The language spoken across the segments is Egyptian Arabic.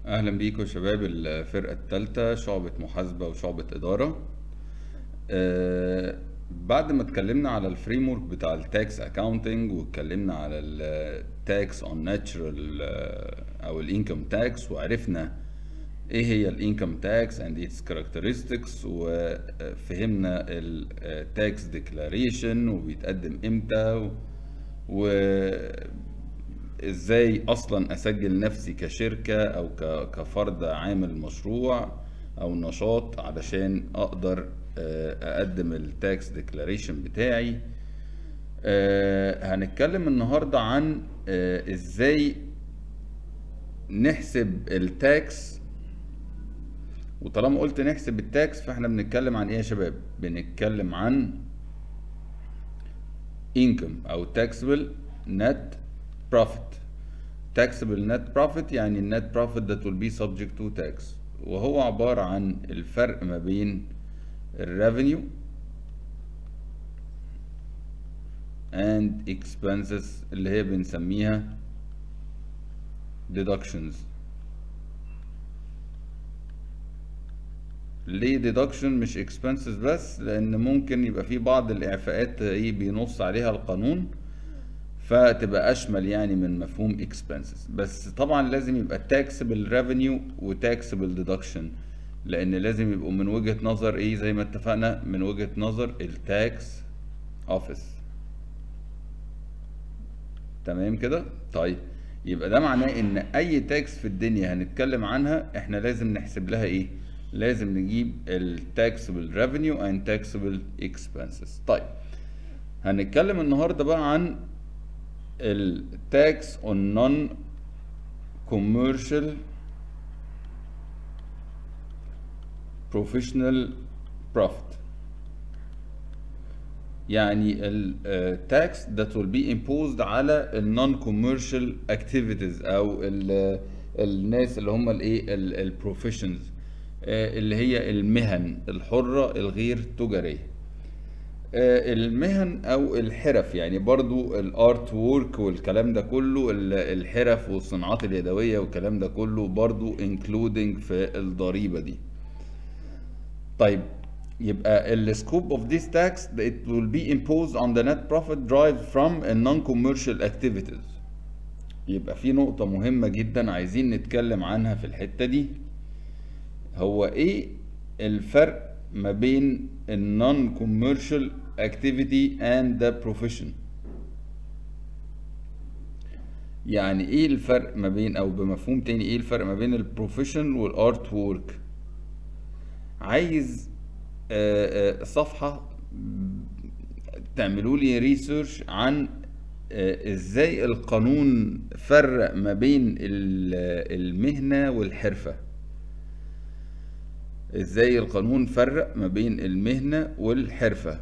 اهلا بيكم يا شباب الفرقه الثالثه شعبه محاسبه وشعبه اداره آه بعد ما اتكلمنا على الفريم ورك بتاع التاكس اكاونتنج واتكلمنا على التاكس اون ناتشرال او الانكم تاكس وعرفنا ايه هي الانكم تاكس اند its characteristics وفهمنا التاكس ديكلاريشن وبيتقدم امتى و, و ازاي اصلا اسجل نفسي كشركة او ك- كفرد عامل مشروع او نشاط علشان اقدر آه، اقدم التاكس ديكلاريشن بتاعي آه، هنتكلم النهاردة عن آه، ازاي نحسب التاكس وطالما قلت نحسب التاكس فاحنا بنتكلم عن ايه يا شباب بنتكلم عن income او taxable net profit taxable net profit يعني النت profit that will be subject to tax وهو عبارة عن الفرق ما بين الريفينيو and expenses اللي هي بنسميها deductions ليه deduction مش expenses بس لان ممكن يبقى في بعض الاعفاءات ايه بينص عليها القانون فتبقى اشمل يعني من مفهوم expenses بس طبعا لازم يبقى taxable revenue و taxable deduction لان لازم يبقوا من وجهة نظر ايه زي ما اتفقنا من وجهة نظر التاكس اوفيس تمام كده طيب يبقى ده معناه ان اي تاكس في الدنيا هنتكلم عنها احنا لازم نحسب لها ايه لازم نجيب التاكسبل revenue and taxable expenses طيب هنتكلم النهارده بقى عن التاكس on non commercial professional profit يعني التاكس that will be imposed على ال non commercial activities او ال الناس اللي هم الايه البروفيشنز اللي هي المهن الحرة الغير تجارية آه، المهن او الحرف يعني برضو الارت وورك والكلام ده كله ال- الحرف والصناعات اليدوية والكلام ده كله برضو including في الضريبة دي طيب يبقى ال scope of this tax it will be imposed on the net profit derived from a non-commercial activities يبقى في نقطة مهمة جدا عايزين نتكلم عنها في الحتة دي هو ايه الفرق ما بين ال non-commercial activity and the profession يعني ايه الفرق ما بين او بمفهوم تاني ايه الفرق ما بين البروفيشن والارت وورك عايز آه، آه، صفحة تعملوا لي ريسيرش عن آه، ازاي القانون فرق ما بين ال- المهنة والحرفة ازاي القانون فرق ما بين المهنة والحرفة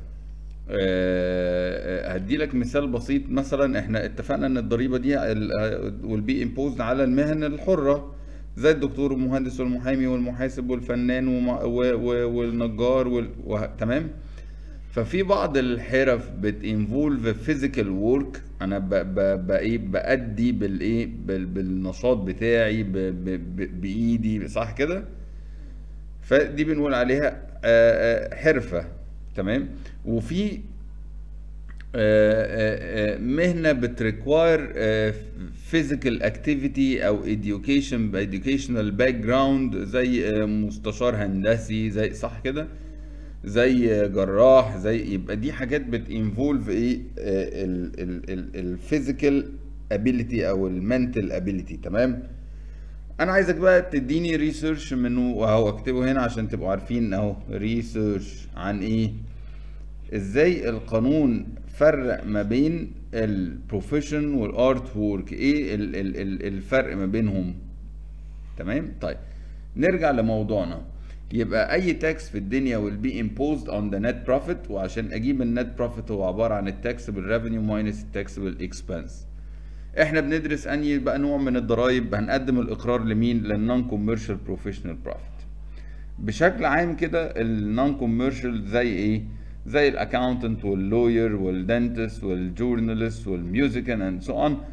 آه، هدي لك مثال بسيط مثلا احنا اتفقنا ان الضريبة دي will be imposed على المهن الحرة زي الدكتور والمهندس والمحامي والمحاسب والفنان وما- و- و- والنجار وال... و... تمام ففي بعض الحرف بتinvolve physical work انا ب... ب... ب... ايه بأدي بالايه بال... بالنشاط بتاعي ب... ب... ب... بايدي صح كده فدي بنقول عليها آه، آه، حرفة تمام وفي آه، آه، آه، مهنة بتريكواير physical activity او education educational background زي آه، مستشار هندسي زي صح كده زي آه، جراح زي يبقى دي حاجات بتinvolve ايه الفيزيكال ability او المنتال ability تمام انا عايزك بقى تديني ريسيرش منه وهو اكتبه هنا عشان تبقوا عارفين اهو ريسيرش عن ايه ازاي القانون فرق ما بين البروفيشن والارت وورك ايه ال ال ال الفرق ما بينهم تمام طيب نرجع لموضوعنا يبقى اي تاكس في الدنيا will be imposed on the net profit وعشان اجيب النت profit هو عبارة عن التاكسبل revenue minus التاكسبل expense احنا بندرس انهي بقى نوع من الضرايب هنقدم الاقرار لمين للنون كوميرشال بروفيشنال بروفيت بشكل عام كده النون كوميرشال زي ايه زي الاكاونتنت واللوير والدنتست والجورنالست والميوزيكان اند سو اون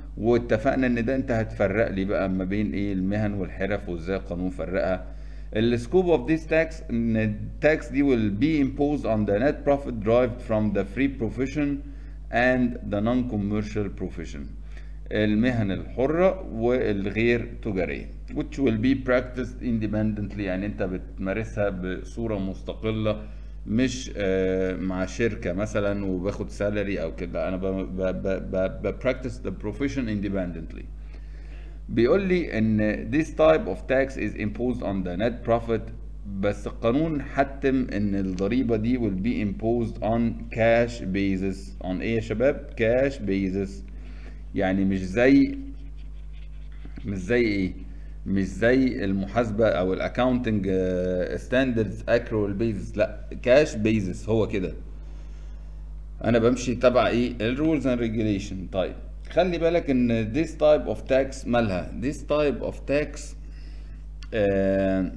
واتفقنا ان ده انت هتفرق لي بقى ما بين ايه المهن والحرف وازاي القانون فرقها السكوب of this tax ان tax دي will be imposed on the net profit derived from the free profession and the non-commercial profession المهن الحرة والغير تجارية which will be practiced independently يعني انت بتمارسها بصورة مستقلة مش آه، مع شركة مثلا وباخد سالري او كده انا ب practice the profession independently بيقول لي ان this type of tax is imposed on the net profit بس القانون حتم ان الضريبة دي will be imposed on cash basis on ايه يا شباب cash basis يعني مش زي مش زي ايه مش زي المحاسبة او الاكاونتنج ستاندردز اكرول بيزس لا كاش بيزس هو كده انا بمشي تبع ايه الرولز اند ريجوليشن طيب خلي بالك ان this type of tax مالها this type of tax آه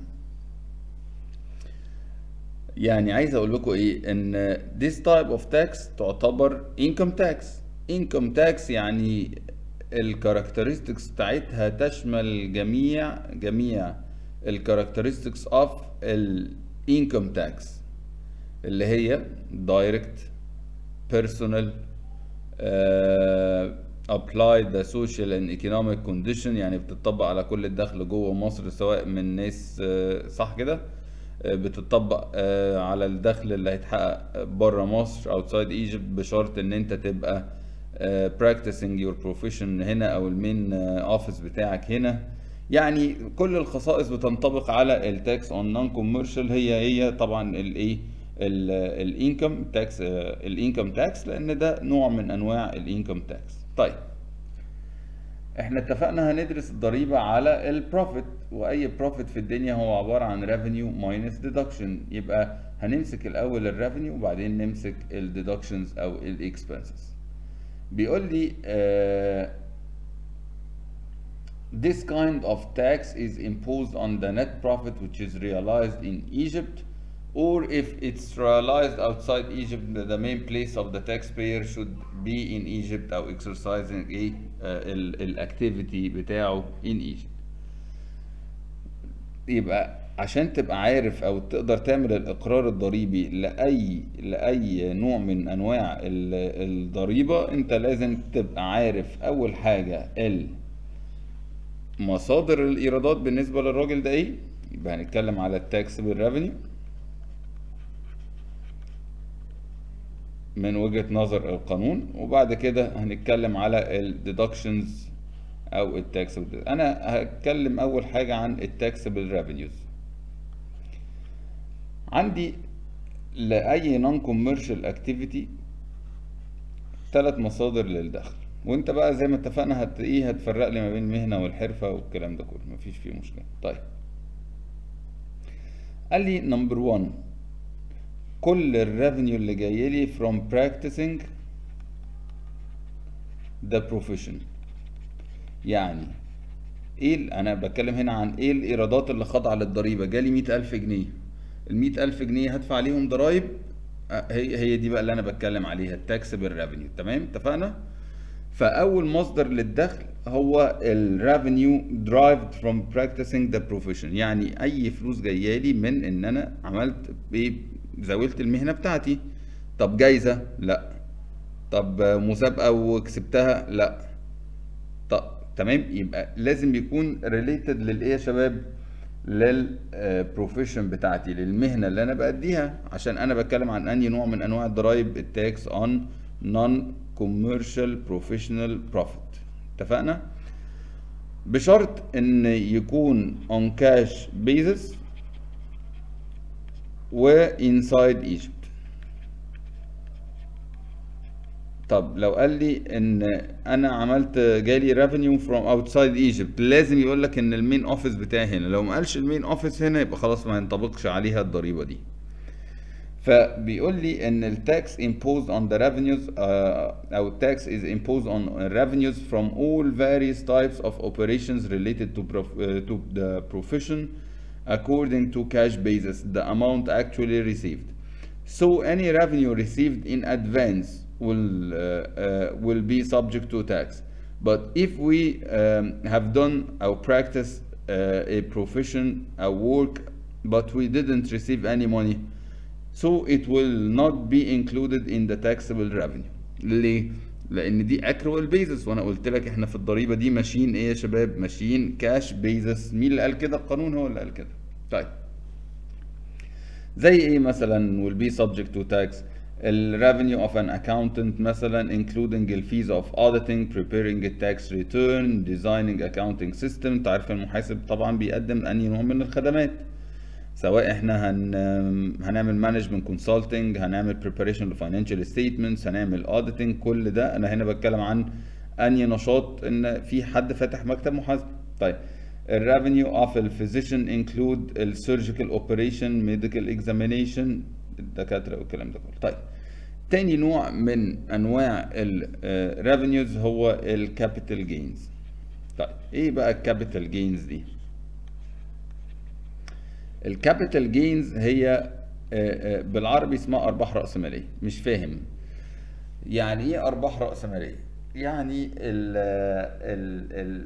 يعني عايز اقول لكم ايه ان this type of tax تعتبر income tax income tax يعني الكاركترستكس بتاعتها تشمل جميع جميع الكاركترستكس اوف الانكم تاكس اللي هي direct personal uh, apply the social and economic condition يعني بتطبق على كل الدخل جوه مصر سواء من ناس uh, صح كده uh, بتطبق uh, على الدخل اللي هيتحقق بره مصر outside Egypt بشرط ان انت تبقى uh, practicing your profession هنا او المين اوفيس بتاعك هنا يعني كل الخصائص بتنطبق على التاكس اون نون كوميرشال هي هي طبعا الايه الانكم تاكس الانكم تاكس لان ده نوع من انواع الانكم تاكس طيب احنا اتفقنا هندرس الضريبة على البروفيت واي بروفيت في الدنيا هو عبارة عن revenue minus deduction يبقى هنمسك الاول الريفينيو وبعدين نمسك الديدكشنز او الاكسبنسز بيقول لي uh, This kind of tax is imposed on the net profit which is realized in Egypt or if it's realized outside Egypt the the main place of the taxpayer should be in Egypt أو exercising ايه ال الاكتيفيتي بتاعه in Egypt يبقى عشان تبقى عارف او تقدر تعمل الاقرار الضريبي لاي لاي نوع من انواع ال- الضريبه انت لازم تبقى عارف اول حاجه ال مصادر الايرادات بالنسبه للراجل ده ايه يبقى هنتكلم على التاكسبل ريفينيو من وجهة نظر القانون وبعد كده هنتكلم على الديدكشنز او التاكسبل انا هتكلم اول حاجة عن التاكسبل ريفينيوز عندي لأي نون كوميرشال اكتيفيتي ثلاث مصادر للدخل وانت بقى زي ما اتفقنا هت ايه هتفرق لي ما بين المهنة والحرفة والكلام ده كله مفيش فيه مشكلة طيب قال لي نمبر 1 كل الريفينيو اللي جاي لي from practicing the profession يعني ايه ال- انا بتكلم هنا عن ايه الايرادات اللي خاضعة للضريبة جالي مئة الف جنيه المئة الف جنيه هدفع عليهم ضرايب آه، هي هي دي بقى اللي انا بتكلم عليها التاكسبل ريفينيو تمام اتفقنا فاول مصدر للدخل هو الريفينيو derived from practicing the profession يعني اي فلوس جايه لي من ان انا عملت ايه زاولت المهنه بتاعتي طب جايزه لا طب مسابقه وكسبتها لا طب تمام يبقى لازم يكون ريليتد للايه يا شباب للبروفيشن بتاعتي للمهنه اللي انا باديها عشان انا بتكلم عن انهي نوع من انواع الضرايب التاكس اون نون كوميرشال بروفيشنال بروفيت اتفقنا بشرط ان يكون on cash basis و inside Egypt طب لو قال لي ان انا عملت جالي revenue from outside Egypt لازم يقول لك ان المين اوفيس بتاعي هنا لو ما قالش المين اوفيس هنا يبقى خلاص ما ينطبقش عليها الضريبة دي فبيقول لي ان التاكس imposed on the revenues uh, او tax is imposed on revenues from all various types of operations related to prof, uh, to the profession according to cash basis the amount actually received so any revenue received in advance will uh, uh, will be subject to tax but if we um, have done or practice uh, a profession a work but we didn't receive any money so it will not be included in the taxable revenue ليه لان دي accrual basis وانا قلت لك احنا في الضريبه دي ماشيين ايه يا شباب ماشيين كاش بيزس مين اللي قال كده القانون هو اللي قال كده طيب زي ايه مثلا will be subject to tax ال revenue of an accountant مثلا including ال fees of auditing preparing a tax return designing accounting system انت عارف المحاسب طبعا بيقدم انهي نوع من الخدمات سواء احنا هن هنعمل مانجمنت كونسلتنج هنعمل بريباريشن لفاينانشال ستيتمنتس هنعمل اوديتنج كل ده انا هنا بتكلم عن انهي نشاط ان في حد فاتح مكتب محاسبه طيب الريفينيو اوف الفيزيشن انكلود السيرجيكال اوبريشن ميديكال اكزامينيشن الدكاتره والكلام ده كله طيب تاني نوع من انواع الريفينيوز هو الكابيتال جينز طيب ايه بقى الكابيتال جينز دي الكابيتال جينز هي بالعربي اسمها ارباح راسماليه مش فاهم يعني ايه ارباح راسماليه يعني ال ال ال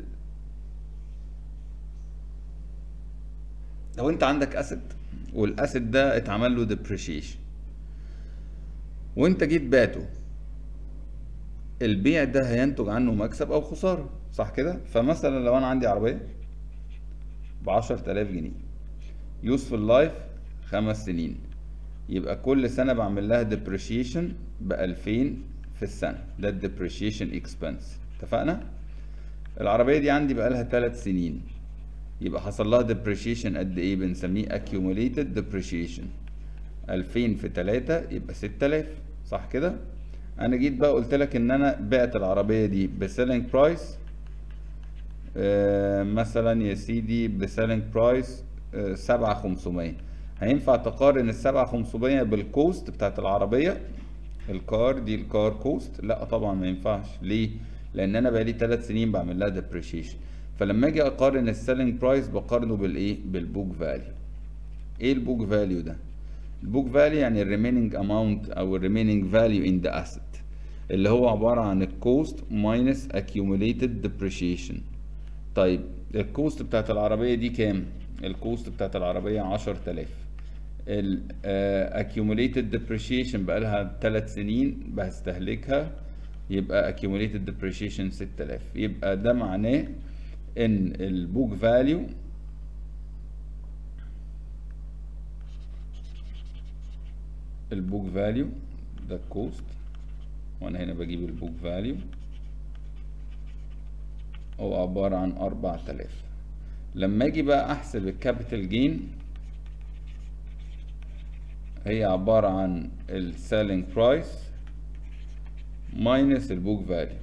لو انت عندك اسد والاسد ده اتعمل له ديبريشيشن وانت جيت باته البيع ده هينتج عنه مكسب او خساره صح كده فمثلا لو انا عندي عربيه ب 10000 جنيه يوسفل لايف خمس سنين يبقى كل سنة بعمل لها ديبريشيشن ب 2000 في السنة ده الديبريشيشن اكسبنس اتفقنا؟ العربية دي عندي بقالها 3 سنين يبقى حصل لها ديبريشيشن قد ايه بنسميه accumulated depreciation 2000 في 3 يبقى 6000 صح كده؟ انا جيت بقى قلت لك ان انا بعت العربية دي بسيلينج برايس آه مثلا يا سيدي بسيلينج برايس سبعة خمسمية هينفع تقارن السبعة خمسمية بالكوست بتاعت العربية الكار دي الكار كوست لا طبعا ما ينفعش ليه لان انا بقالي ثلاث سنين بعمل لها ديبريشيشن فلما اجي اقارن السيلينج برايس بقارنه بالايه بالبوك فاليو ايه البوك فاليو ده البوك فاليو يعني الريميننج اماونت او الريميننج فاليو ان ذا اسيت اللي هو عباره عن الكوست ماينس accumulated depreciation طيب الكوست بتاعت العربيه دي كام الكوست بتاعت العربية عشر تلاف ال uh, accumulated depreciation بقالها تلات سنين بستهلكها يبقى accumulated depreciation ست تلاف يبقى ده معناه ان البوك فاليو البوك فاليو ده الكوست وانا هنا بجيب البوك فاليو هو عبارة عن أربع تلاف لما اجي بقى احسب الكابيتال جين هي عبارة عن السيلينج برايس ماينس البوك فاليو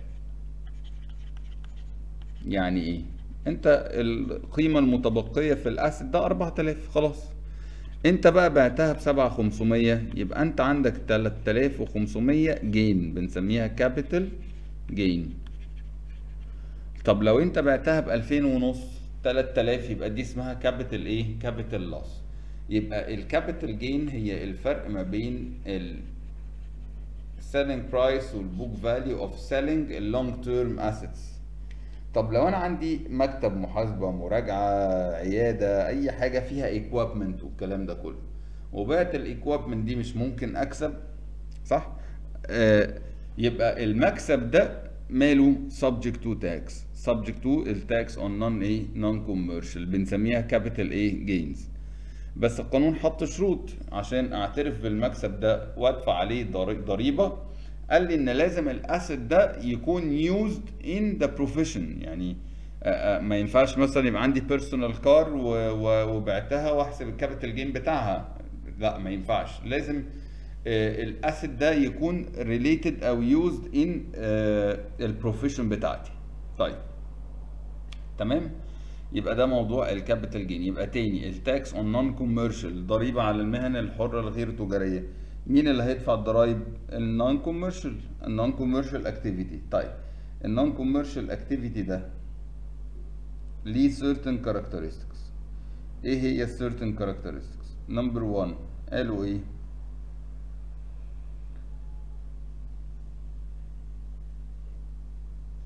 يعني ايه انت القيمة المتبقية في الاسد ده 4000 خلاص انت بقى بعتها بسبعة خمسمية يبقى انت عندك 3500 جين بنسميها كابيتال جين طب لو انت بعتها ب 2000 ونص 3000 يبقى دي اسمها كابيتال ايه كابيتال لوس يبقى الكابيتال جين هي الفرق ما بين ال selling price والبوك فاليو of selling long term assets طب لو انا عندي مكتب محاسبه مراجعه عياده اي حاجه فيها equipment والكلام ده كله وبعت الايكويبمنت دي مش ممكن اكسب صح آه يبقى المكسب ده ماله subject to tax subject to التاكس on non ايه non commercial بنسميها capital ايه gains بس القانون حط شروط عشان اعترف بالمكسب ده وادفع عليه ضريبه قال لي ان لازم الاسيت ده يكون used in the profession يعني ما ينفعش مثلا يبقى عندي بيرسونال كار وبعتها واحسب الكابيتال جين بتاعها لا ما ينفعش لازم الاسيت ده يكون related او used in البروفيشن بتاعتي طيب تمام يبقى ده موضوع الكابيتال جين يبقى تاني التاكس اون نون كوميرشال ضريبه على المهن الحره الغير تجاريه مين اللي هيدفع الضرايب النون كوميرشال النون كوميرشال اكتيفيتي طيب النون كوميرشال اكتيفيتي ده ليه certain characteristics ايه هي certain characteristics نمبر 1 قالوا ايه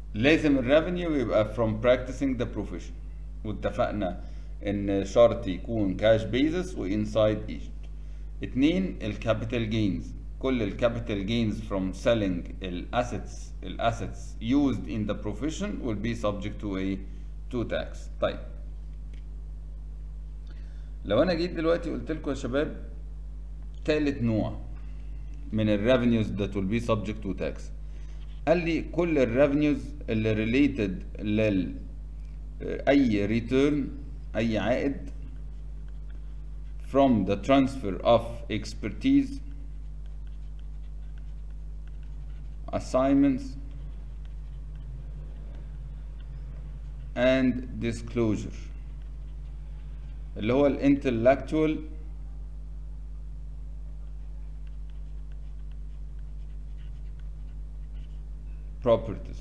لازم الريفينيو يبقى from practicing the profession واتفقنا ان شرط يكون كاش بيزس وانسايد ايجيبت اتنين الكابيتال جينز كل الكابيتال جينز from selling الاسيتس الاسيتس used in the profession will be subject to a to tax طيب لو انا جيت دلوقتي قلت لكم يا شباب تالت نوع من الريفينيوز that will be subject to tax قال لي كل الريفينيوز اللي ريليتد لل اي ريتيرن اي عائد from the transfer of expertise assignments and disclosure اللي هو الانتلكتوال properties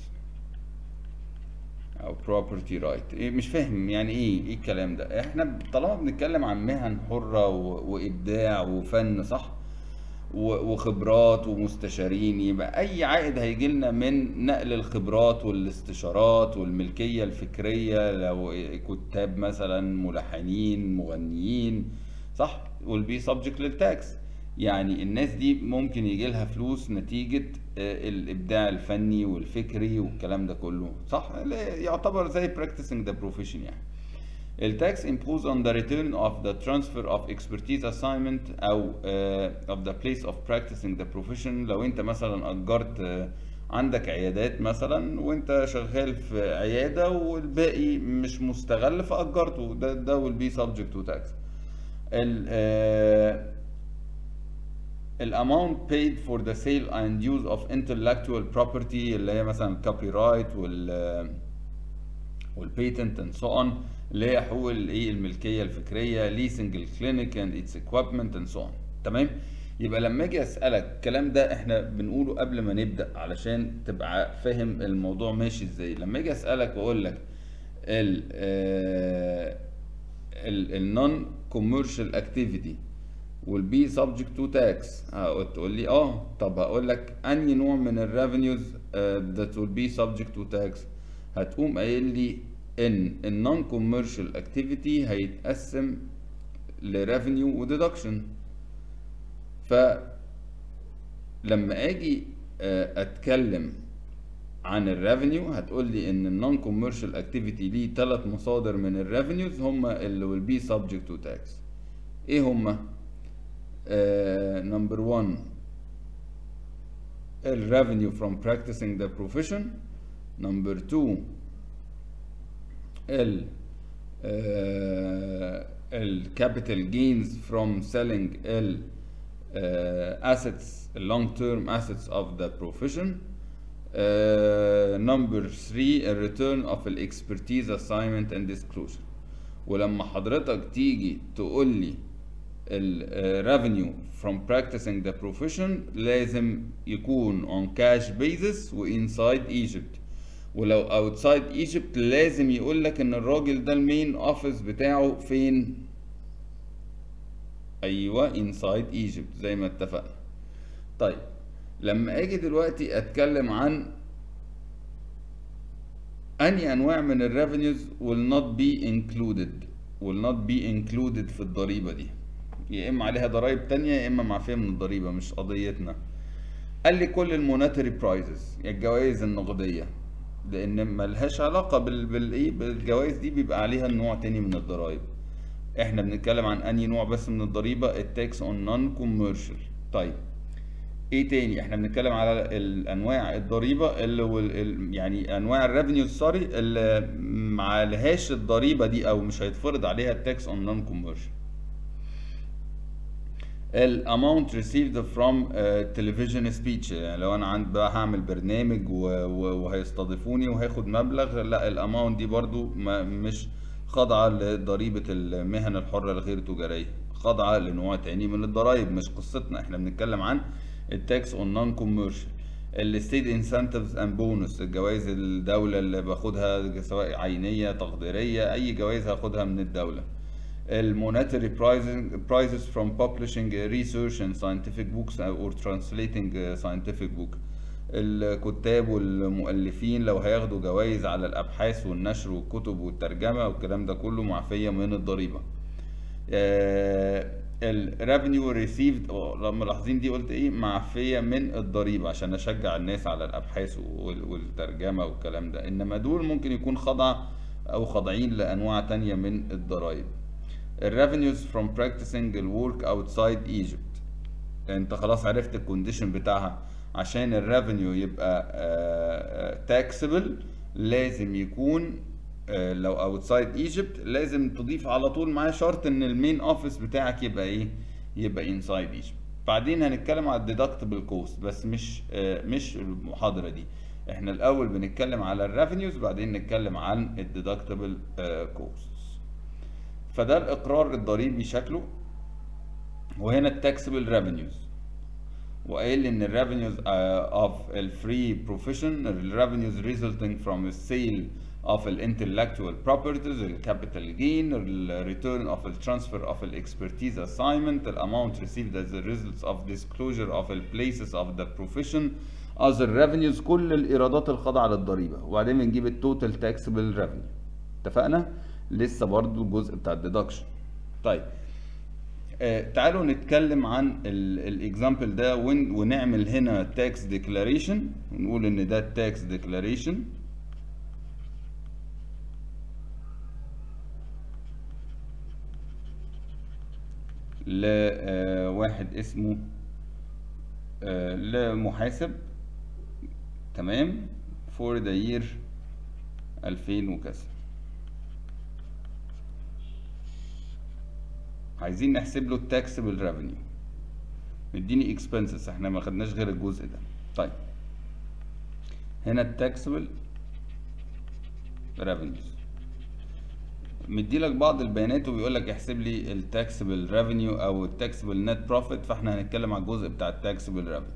او property right إيه مش فاهم يعني ايه ايه الكلام ده احنا طالما بنتكلم عن مهن حرة و... وابداع وفن صح و... وخبرات ومستشارين يبقى اي عائد هيجي لنا من نقل الخبرات والاستشارات والملكية الفكرية لو كتاب مثلا ملحنين مغنيين صح will be subject للتاكس يعني الناس دي ممكن يجي لها فلوس نتيجة آه، الإبداع الفني والفكري والكلام ده كله صح اللي يعتبر زي practicing the profession يعني التاكس imposed on the return of the transfer of expertise assignment أو uh, of the place of practicing the profession لو أنت مثلا أجرت آه، عندك عيادات مثلا وأنت شغال في عيادة والباقي مش مستغل فأجرته ده ده will be subject to tax ال آه، الاماونت paid for the sale and use of intellectual property اللي هي مثلا الكوبي رايت وال والبيتنت and so on اللي هي حقوق الايه الملكيه الفكريه leasing الكلينيك and its equipment and so on تمام يبقى لما اجي اسالك الكلام ده احنا بنقوله قبل ما نبدا علشان تبقى فاهم الموضوع ماشي ازاي لما اجي اسالك واقول لك ال النون كوميرشال اكتيفيتي will be subject to tax هقول تقول لي اه طب هقول لك انهي نوع من الريفينيوز that will be subject to tax هتقوم قايل لي ان النون كوميرشال اكتيفيتي هيتقسم لريفينيو وديدكشن ف لما اجي آه، اتكلم عن الريفينيو هتقول لي ان النون كوميرشال اكتيفيتي ليه ثلاث مصادر من الريفينيوز هم اللي will be subject to tax ايه هما نمبر 1 الريفينيو from practicing the profession نمبر 2 ال الكابيتال جينز from selling ال uh, assets long term assets of the profession uh, number 3 a return of ال expertise assignment and disclosure ولما حضرتك تيجي تقول لي ال revenue from practicing the profession لازم يكون on cash basis و inside Egypt ولو outside Egypt لازم يقول لك ان الراجل ده المين اوفيس بتاعه فين ايوه inside Egypt زي ما اتفقنا طيب لما اجي دلوقتي اتكلم عن اني انواع من الريفينيوز will not be included will not be included في الضريبه دي يا اما عليها ضرائب تانية يا اما معفيه من الضريبه مش قضيتنا قال لي كل الموناتري برايزز الجوائز النقديه لان ملهاش علاقه بال بالايه بالجوائز دي بيبقى عليها نوع تاني من الضرائب احنا بنتكلم عن انهي نوع بس من الضريبه التاكس اون نون كوميرشال طيب ايه تاني احنا بنتكلم على الانواع الضريبه اللي وال... يعني انواع الريفينيو سوري اللي ما لهاش الضريبه دي او مش هيتفرض عليها التاكس اون نون كوميرشال الاماونت received from تلفزيون سبيتش يعني لو انا عند بقى هعمل برنامج و- و- وهيستضيفوني وهاخد مبلغ لا الاماونت دي برضو ما مش خاضعه لضريبه المهن الحره الغير تجاريه خاضعه لنوع تاني من الضرائب مش قصتنا احنا بنتكلم عن التاكس اون نون كوميرشال الستيت انسنتفز اند بونس الجوائز الدوله اللي باخدها سواء عينيه تقديريه اي جوائز هاخدها من الدوله المونetary prizes prizes from publishing research and scientific books or translating a scientific book الكتاب والمؤلفين لو هياخدوا جوائز على الابحاث والنشر والكتب والترجمه والكلام ده كله معفيه من الضريبه الريفينيو ريسيفد لما ملاحظين دي قلت ايه معفيه من الضريبه عشان اشجع الناس على الابحاث وال- والترجمه والكلام ده انما دول ممكن يكون خضع او خاضعين لانواع تانية من الضرائب الريفينيوز from practicing الورك outside Egypt انت خلاص عرفت الكونديشن بتاعها عشان الريفينيو يبقى تاكسبل لازم يكون آه، لو اوتسايد ايجيبت لازم تضيف على طول معاه شرط ان المين اوفيس بتاعك يبقى ايه يبقى انسايد ايجيبت بعدين هنتكلم على الديدكتبل كوست بس مش آه، مش المحاضره دي احنا الاول بنتكلم على الريفينيوز بعدين نتكلم عن الديدكتبل كوست فده الاقرار الضريبي شكله وهنا التاكسبل ريفينيوز وقال ان الريفينيوز of الفري بروفيشن الريفينيوز resulting from the sale of the intellectual properties the capital gain the return of the transfer of the expertise assignment the amount received as a result of disclosure of the places of the profession other revenues كل الايرادات الخاضعه للضريبه وبعدين بنجيب التوتال تاكسبل ريفينيو اتفقنا لسه برضو الجزء بتاع الديدكشن طيب آه، تعالوا نتكلم عن الاكزامبل ده ون- ونعمل هنا تاكس ديكلاريشن ونقول ان ده تاكس ديكلاريشن لواحد اسمه آه، لمحاسب تمام فور ذا يير 2000 وكذا عايزين نحسب له التاكسبل ريفينيو مديني اكسبنسز احنا ما خدناش غير الجزء ده طيب هنا التاكسبل ريفينيوز مدي لك بعض البيانات وبيقول لك احسب لي التاكسبل ريفينيو او التاكسبل نت بروفيت فاحنا هنتكلم على الجزء بتاع التاكسبل ريفينيو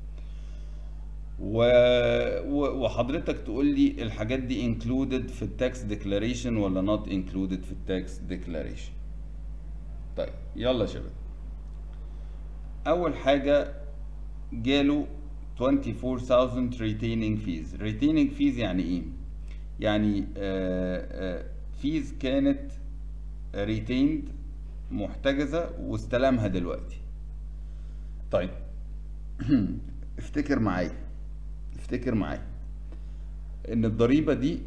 و... و... وحضرتك تقول لي الحاجات دي included في التاكس ديكلاريشن ولا not included في التاكس ديكلاريشن طيب يلا يا شباب اول حاجه جاله 24000 retaining fees retaining fees يعني ايه يعني فيز كانت retained محتجزه واستلمها دلوقتي طيب افتكر معايا افتكر معايا ان الضريبه دي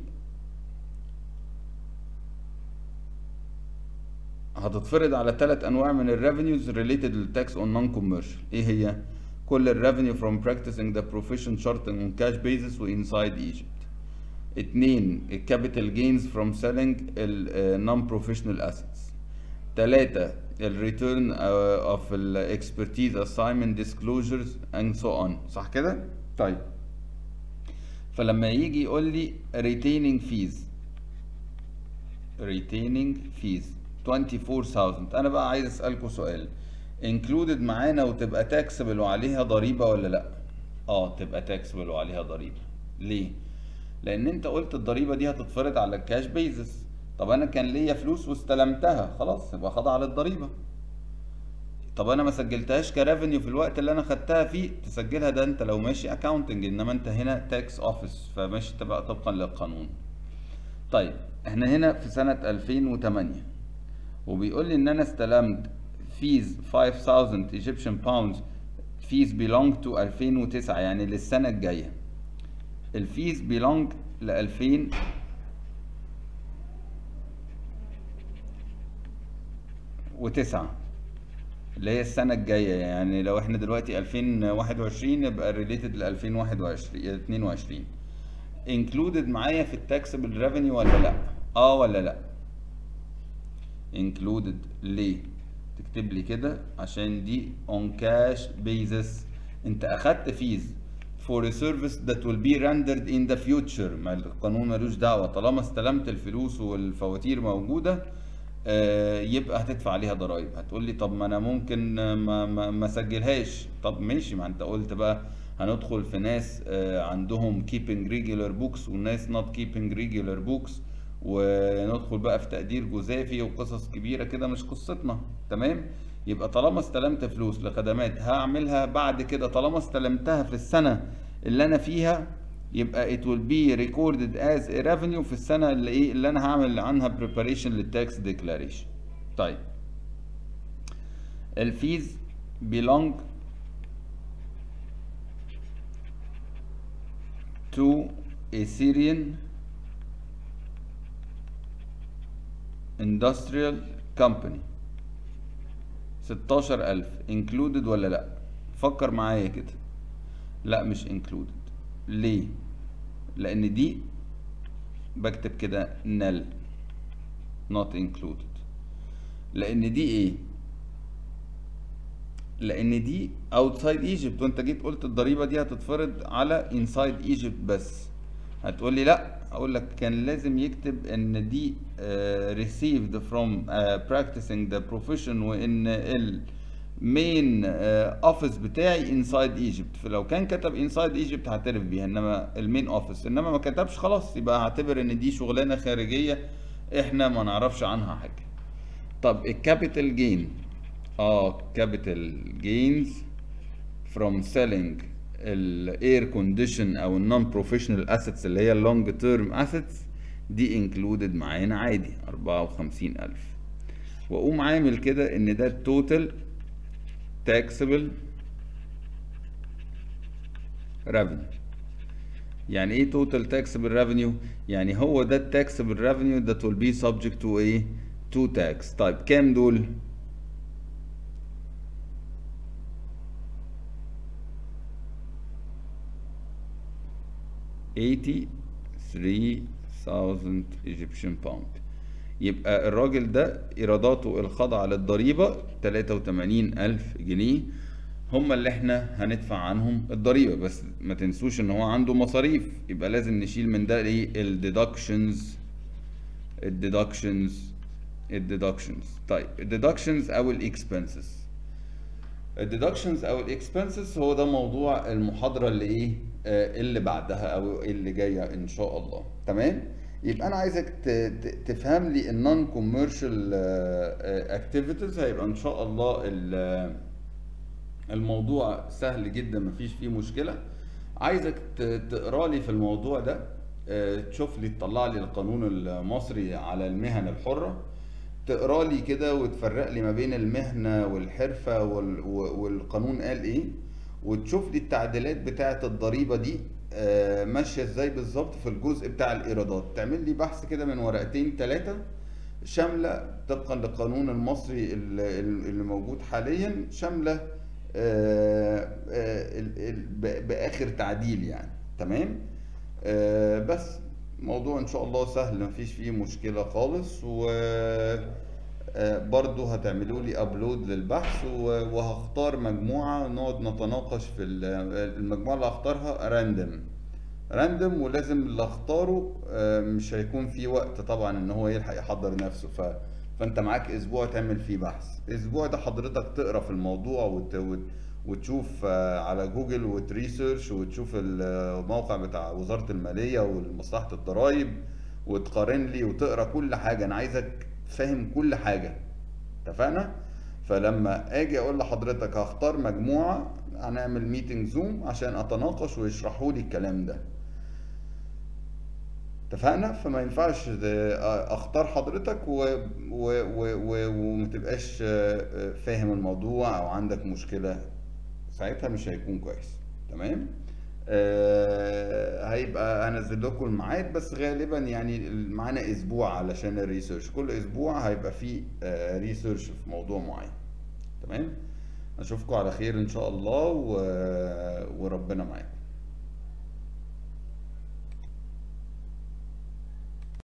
هتتفرض على ثلاث انواع من الريفينيوز ريليتد للتاكس اون نون كوميرشال ايه هي كل الريفينيو فروم براكتسنج ذا بروفيشن شارت اون كاش بيزس وانسايد ايجيبت اتنين الكابيتال جينز فروم سيلينج النون بروفيشنال اسيتس تلاتة الريتيرن اوف الاكسبرتيز اساينمنت ديسكلوجرز اند سو اون صح كده طيب فلما يجي يقول لي retaining fees retaining fees 24000 انا بقى عايز اسالكم سؤال included معانا وتبقى taxable وعليها ضريبه ولا لا اه تبقى taxable وعليها ضريبه ليه لان انت قلت الضريبه دي هتتفرض على الكاش بيزس طب انا كان ليا فلوس واستلمتها خلاص يبقى خاضعه للضريبه طب انا ما سجلتهاش كريفينيو في الوقت اللي انا خدتها فيه تسجلها ده انت لو ماشي اكاونتنج انما انت هنا تاكس اوفيس فماشي تبقى طبقا للقانون طيب احنا هنا في سنة 2008 وبيقول لي ان انا استلمت فيز 5000 Egyptian pounds فيز belong to 2009 يعني للسنة الجاية الفيز belong ل 2000 وتسعة اللي هي السنة الجاية يعني لو احنا دلوقتي 2021 يبقى ريليتد ل 2021 22 included معايا في التاكسبل ريفينيو ولا لا؟ اه ولا لا؟ included ليه؟ تكتب لي كده عشان دي on cash basis انت اخدت فيز for a service that will be rendered in the future ما القانون ملوش دعوة طالما استلمت الفلوس والفواتير موجودة آه، يبقى هتدفع عليها ضرائب هتقول لي طب ما انا ممكن آه، ما ما ما اسجلهاش طب ماشي ما انت قلت بقى هندخل في ناس آه، عندهم keeping regular books وناس not keeping regular books وندخل بقى في تقدير جزافي وقصص كبيرة كده مش قصتنا تمام يبقى طالما استلمت فلوس لخدمات هعملها بعد كده طالما استلمتها في السنة اللي انا فيها يبقى it will be recorded as a revenue في السنة اللي ايه اللي انا هعمل عنها preparation للتاكس declaration طيب الفيز belong to a Syrian industrial company 16000 included ولا لا فكر معايا كده لا مش included ليه لان دي بكتب كده null not included لان دي ايه لان دي outside Egypt وانت جيت قلت الضريبه دي هتتفرض على inside Egypt بس هتقول لي لا اقول لك كان لازم يكتب ان دي uh, received from uh, practicing the profession وان المين اوفيس بتاعي انسايد ايجيبت فلو كان كتب انسايد ايجيبت هعترف بيها انما المين اوفيس انما ما كتبش خلاص يبقى هعتبر ان دي شغلانه خارجيه احنا ما نعرفش عنها حاجه طب الكابيتال جين اه كابيتال جينز from selling الاير كونديشن او النون بروفيشنال اسيتس اللي هي اللونج تيرم اسيتس دي انكلودد معانا عادي 54000 واقوم عامل كده ان ده التوتال taxable revenue يعني ايه total taxable revenue يعني هو ده taxable revenue that will be subject to ايه to tax طيب كام دول eighty three thousand Egyptian pound يبقى الراجل ده ايراداته الخاضعة للضريبة 83 ألف جنيه هم اللي احنا هندفع عنهم الضريبة بس ما تنسوش ان هو عنده مصاريف يبقى لازم نشيل من ده ايه الديدكشنز الديدكشنز الديدكشنز طيب الديدكشنز او الاكسبنسز الديدكشنز او الاكسبنسز هو ده موضوع المحاضرة اللي ايه آه اللي بعدها او اللي جاية ان شاء الله تمام يبقى انا عايزك تفهم لي النون كوميرشال اكتيفيتيز هيبقى ان شاء الله الموضوع سهل جدا مفيش فيه مشكله عايزك تقرا لي في الموضوع ده تشوف لي تطلع لي القانون المصري على المهن الحره تقرا لي كده وتفرق لي ما بين المهنه والحرفه والقانون قال ايه وتشوف لي التعديلات بتاعه الضريبه دي ماشيه ازاي بالظبط في الجزء بتاع الايرادات تعمل لي بحث كده من ورقتين ثلاثه شامله طبقا للقانون المصري اللي موجود حاليا شامله باخر تعديل يعني تمام بس موضوع ان شاء الله سهل مفيش فيه مشكله خالص و برضو هتعملوا لي ابلود للبحث وهختار مجموعة نقعد نتناقش في المجموعة اللي هختارها راندم راندم ولازم اللي اختاره مش هيكون في وقت طبعا ان هو يلحق يحضر نفسه ف فانت معاك اسبوع تعمل فيه بحث اسبوع ده حضرتك تقرا في الموضوع وت... وتشوف على جوجل وتريسيرش وتشوف الموقع بتاع وزارة المالية ومصلحة الضرايب وتقارن لي وتقرا كل حاجة انا عايزك فاهم كل حاجه اتفقنا فلما اجي اقول لحضرتك هختار مجموعه هنعمل ميتنج زوم عشان اتناقش ويشرحوا لي الكلام ده اتفقنا فما ينفعش اختار حضرتك و... و... و... و... وما تبقاش فاهم الموضوع او عندك مشكله ساعتها مش هيكون كويس تمام آه هيبقى هنزل لكم الميعاد بس غالبا يعني معانا اسبوع علشان الريسيرش كل اسبوع هيبقى فيه آه ريسيرش في موضوع معين تمام اشوفكم على خير ان شاء الله و... وربنا معاكم